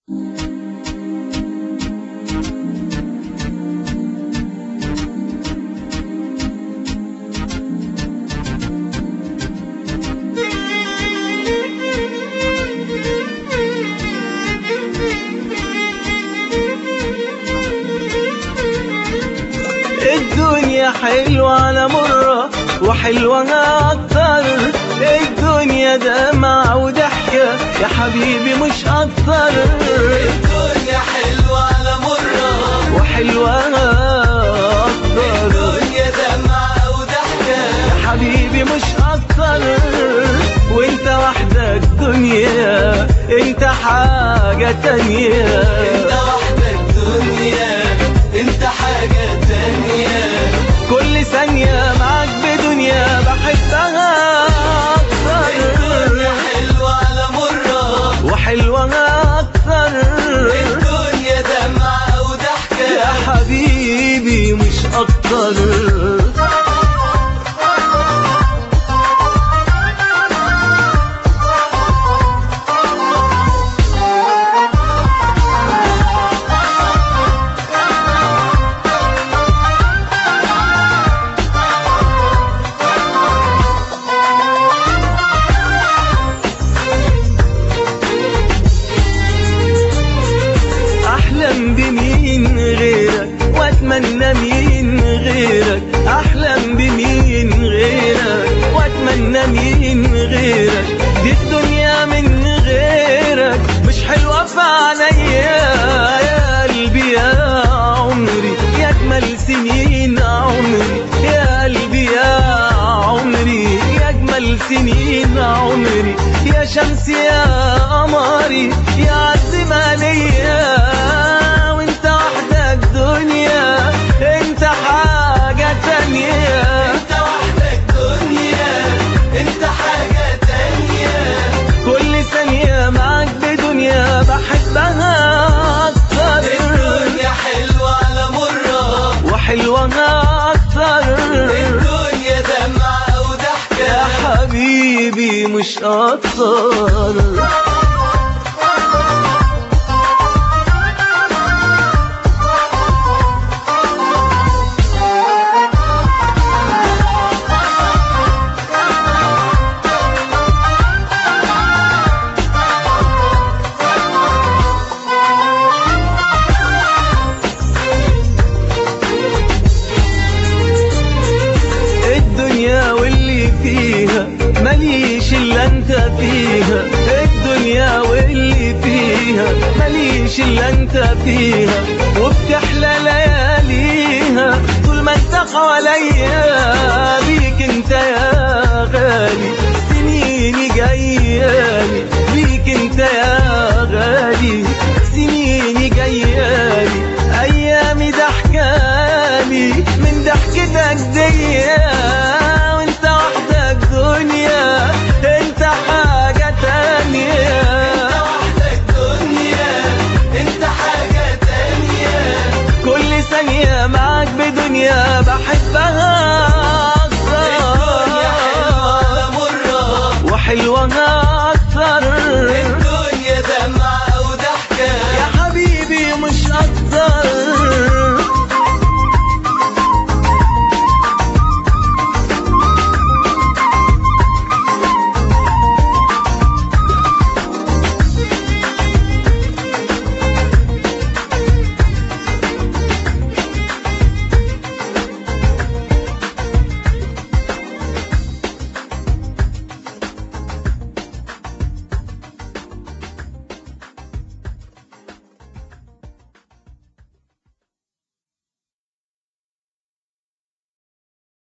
الدنيا حلوة على مرة وحلوة أكتر الدنيا دمعة وضحكة يا حبيبي مش أكتر الدنيا حلوة على مرة وحلوة أكتر الدنيا دمعة وضحكة يا حبيبي مش أكتر وانت وحدك دنيا انت حاجة تانية انت وحدك دنيا انت حاجة تانية كل ثانية معاك بدنيا بحبها الدنيا أكتر حلوة على مرة وحلوة أكتر الدنيا دمعة يا وضحكة حبيبي مش أكتر أحلم بمين غيرك وأتمنى مين غيرك أحلم بمين غيرك وأتمنى مين غيرك دي الدنيا من غيرك مش حلوة في عينيا يا قلبي يا عمري يا أجمل سنين عمري يا قلبي يا عمري يا أجمل سنين عمري يا شمس يا قمري يا عزم عليا وانت وحدك دنيا انت حاجة تانية انت وحدك دنيا انت حاجة تانية كل ثانية معاك بدنيا بحبها أكتر الدنيا حلوة على مرة وحلوة أكتر الدنيا دمعة يا وضحكة حبيبي مش أكتر الدنيا واللي فيها ماليش الا انت فيها الدنيا واللي فيها ماليش الا انت فيها وبتحلى لياليها طول ما انت حواليا بيك انت يا غالي سنيني جايالي بيك انت يا غالي